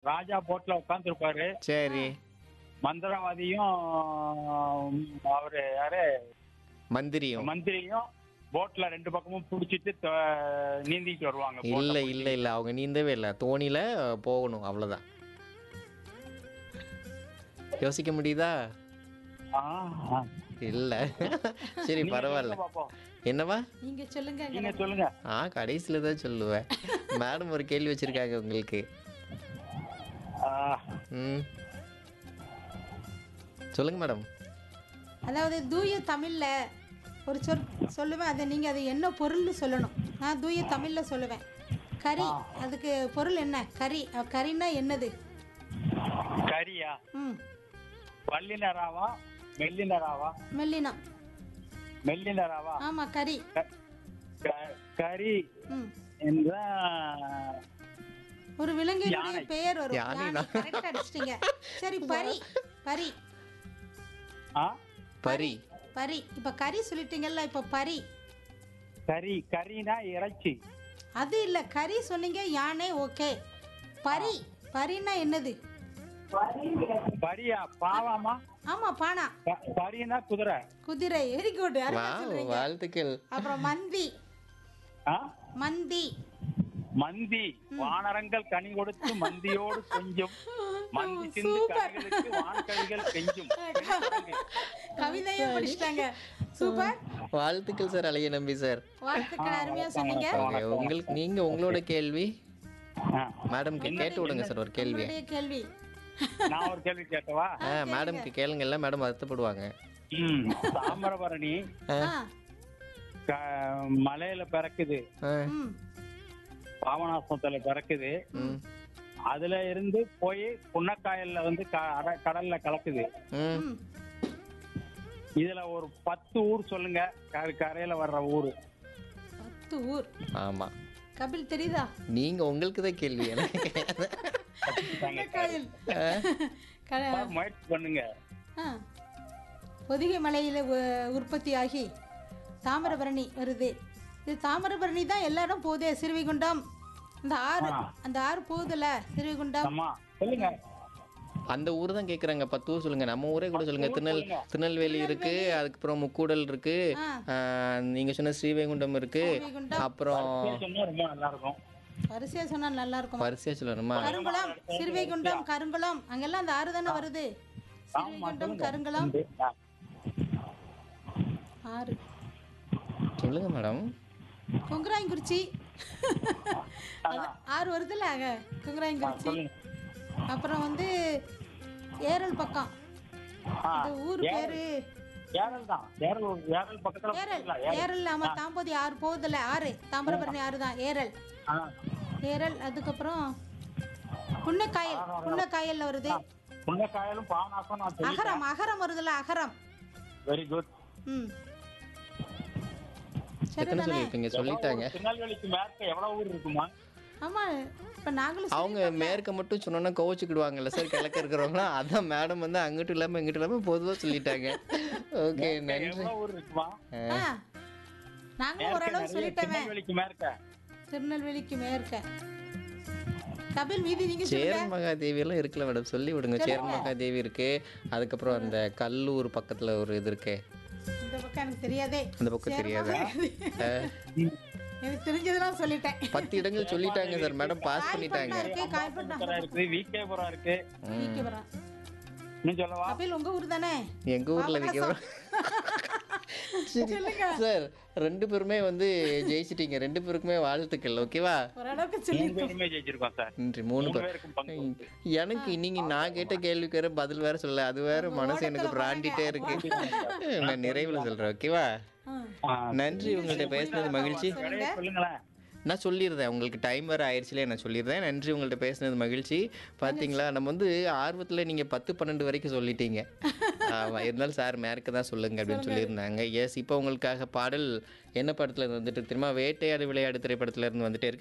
ராஜா போட்ல உட்காந்துருப்பாரு சரி மந்திரவாதியும் அவரு யாரு மந்திரியும் மந்திரியும் போட்ல ரெண்டு பக்கமும் புடிச்சிட்டு த- நீந்திட்டு வருவாங்க இல்ல boat-ல இல்ல இல்ல அவங்க நீந்தவே இல்ல தோணியில போகணும் அவ்வளவுதான் யோசிக்க முடியுதா ஆ, ஆ. இல்ல சரி நீங்க பரவாயில்ல சொல்லுங்க பாப்போம். என்னவா நீங்க சொல்லுங்க நீங்க சொல்லுங்க ஆ கடைசியில தான் சொல்லுவேன் மேடம் ஒரு கேள்வி வச்சிருக்காங்க உங்களுக்கு ஆ, ம் சொல்லுங்க மேடம் அதாவது தூய தமிழ்ல ஒரு சொல் சொல்லுவேன் அதை நீங்க அது என்ன பொருள்னு சொல்லணும் நான் தூய தமிழ்ல சொல்லுவேன் கறி அதுக்கு பொருள் என்ன கறி அஹ், கறின்னா என்னது கரியா ம் வள்ளினராவா மெல்லினராவா மெல்லினம் மெல்லினராவா ஆமா கறி க- க- கரி ம் என்ற ஒரு விலங்கினுடைய யானை. பெயர் வரும் யானை யானை. தான். correct ஆ அடிச்சிட்டீங்க சரி பரி பரி ஆ பரி பரி இப்ப கறி சொல்லிட்டீங்கல்ல இப்ப பரி கறி கறினா இறைச்சி அது இல்ல கறி சொன்னீங்க யானை ஓகே பரி பரின்னா என்னது பரியா பாவாமா ஆமா பானா ப- பரினா குதிரை குதிரை வெரி குட் வா வாழ்த்துக்கள் அப்புறம் மந்தி ஆ? மந்தி மந்தி வானரங்கள் கனி கொடுத்து மந்தியோடு கொஞ்சம் மந்தி சிந்து சூப்பர். கனிகளுக்கு வான்கவிகள் கெஞ்சும் கவிதையே படிச்சிட்டாங்க சூப்பர் வாழ்த்துக்கள் சார் அழகிய நம்பி சார் வாழ்த்துக்கள் அருமையா சொன்னீங்க ஓகே, உங்களுக்கு நீங்க உங்களோட கேள்வி ஆ. மேடம்க்கு கேட்டு விடுங்க சார் ஒரு கேள்வி உங்களுடைய கேள்வி நான் ஒரு கேள்வி கேட்டவா ஆ மேடம்க்கு கேளுங்க இல்ல மேடம் வருத்தப்படுவாங்க ம் தாமிரபரணி ஆ க- மலையில பிறக்குது ஆ, ம் பாவனாசத்துல பிறக்குது ம், அதுல இருந்து போய் புன்னக்காயல்ல வந்து க- அட- கடல்ல கலக்குது ம். ம் இதுல ஒரு பத்து ஊர் சொல்லுங்க க- கரையில வர்ற ஊரு பத்து ஊர் ஆமா கபில் தெரியுதா நீங்க உங்களுக்கு தான் கேள்வி எனக்கு கோயில் சார், முயற்சி பண்ணுங்க பொதிகை மலையில் உற்பத்தி ஆகி தாமிரபரணி வருது இது தாமிரபரணி தான் எல்லாரும் போகுதே சிறுவைகுண்டம் இந்த ஆறு ஆ. அந்த ஆறு போகுதுல்ல சிறுவைகுண்டம் ஆமா சொல்லுங்க அந்த ஊர் தான் கேக்குறாங்க பத்து ஊர் சொல்லுங்க நம்ம ஊரே கூட சொல்லுங்க திருநெல் திருநெல்வேலி இருக்கு அதுக்கப்புறம் முக்கூடல் இருக்கு ஆ. ஆ, நீங்க சொன்ன ஸ்ரீவைகுண்டம் இருக்கு ஸ்ரீவைகுண்டம் அப்புறம் சொன்னா ரொம்ப நல்லா இருக்கும் வரிசையா சொன்னா நல்லா இருக்கும் வரிசையா சொல்லணுமா கருங்குளம் சிறுவைகுண்டம் கருங்குளம் அங்கெல்லாம் அந்த ஆறு தானே வருது சிறுவைகுண்டம் கருங்குளம் ஆ. ஆறு சொல்லுங்க மேடம் குங்குராயங்குறிச்சி அது ஆறு வருதுல்ல அங்க குங்குராயங்குறிச்சி சொல்லுங்க அப்புறம் வந்து ஏரல் பக்கம் ஆ, இந்த ஊர் பேரு ஏரல் தான் ஏரல் ஏரல் பக்கத்துல ஏரல் போறீங்களா? ஏரல். ஏரல் ஆமா தாம்பதி ஆறு போகுதுல்ல ஆறு தாமிரபரணி ஆறு தான் ஏரல் ஆ. ஏரல் அதுக்கப்புறம் புன்னக்காயல் புன்னக்காயல்ல வருது புன்னக்காயலும் பாவனாசம் நான் சொல்லி அகரம் அகரம் வருதுல்ல அகரம் வெரி குட் ம் எத்தனை சொல்லியிருப்பீங்க சொல்லிட்டாங்க திருநெல்வேலிக்கு மேற்க எவ்வளவு ஊர் இருக்குமா ஆமா இப்ப நாங்களும் அவங்க மேற்க மட்டும் சொன்னோன்னா கோவச்சுக்கிடுவாங்கல்ல சார் கிழக்க இருக்கிறவங்களாம் அதான் மேடம் வந்து அங்கிட்டும் இல்லாம இங்கிட்டும் இல்லாம பொதுவா சொல்லிட்டாங்க ஓகே நன்றி எவ்வளவு ஊர் இருக்குமா ஆ, நாங்களும் ஓரளவு நிறைய சொல்லிட்டோமே திருநெல்வேலிக்கு மேற்க திருநெல்வேலிக்கு மேற்க கபில் மீதி நீங்க சொல்லுங்க சேரன் மகாதேவி எல்லாம் இருக்குல்ல மேடம் சொல்லி விடுங்க சேரன் மகாதேவி இருக்கு அதுக்கப்புறம் அந்த கல்லூர் பக்கத்துல ஒரு இது இருக்கு இந்த பக்கம் எனக்கு தெரியாதே அந்த பக்கம் தெரியாதா எனக்கு தெரிஞ்சதெல்லாம் சொல்லிட்டேன் பத்து இடங்கள் சொல்லிட்டாங்க சார் மேடம் பாஸ் காய்பண்ணா பண்ணிட்டாங்க இருக்கு காய்பண்ணா புறம் இருக்கு விகேபுரம் இருக்கு விக்கபுரம் இன்னும் சொல்லவா கபில் உங்க ஊர் தானே எங்க ஊர்ல விற்கிறோம் சொல்லுங்க சார் ரெண்டு பேருமே வந்து ஜெயிச்சிட்டீங்க ரெண்டு பேருக்குமே வாழ்த்துக்கள் ஓகேவா ஓரளவுக்கு சொல்லி மூணு பேருமே ஜெயிச்சிருக்கோம் சார் நன்றி மூணு மூணு பேர் பேருக்கும் பங்கு உண்டு. எனக்கு நீங்க நான் கேட்ட கேள்விக்கு வேற பதில் வேற சொல்ல அது வேற மனசு எனக்கு பிராண்டிட்டே இருக்கு நான் நிறைவுல சொல்றேன் ஓகேவா ஆ, நன்றி உங்கள்ட்ட பேசினது மகிழ்ச்சி விடையை சொல்லுங்களேன் நான் சொல்லிடுறேன் உங்களுக்கு டைம் வேறு ஆயிடுச்சுலே நான் சொல்லிடுறேன் நன்றி உங்கள்ட்ட பேசினது மகிழ்ச்சி பார்த்தீங்களா நம்ம வந்து ஆர்வத்தில் நீங்கள் பத்து பன்னெண்டு வரைக்கும் சொல்லிட்டீங்க ஆமாம் இருந்தாலும் சார் மேற்கு தான் சொல்லுங்க அப்படின்னு சொல்லியிருந்தாங்க எஸ் இப்போ உங்களுக்காக பாடல் என்ன படத்தில் இருந்து வந்துட்டு தெரியுமா வேட்டையாடு விளையாடு திரைப்படத்துல இருந்து வந்துட்டே இருக்கு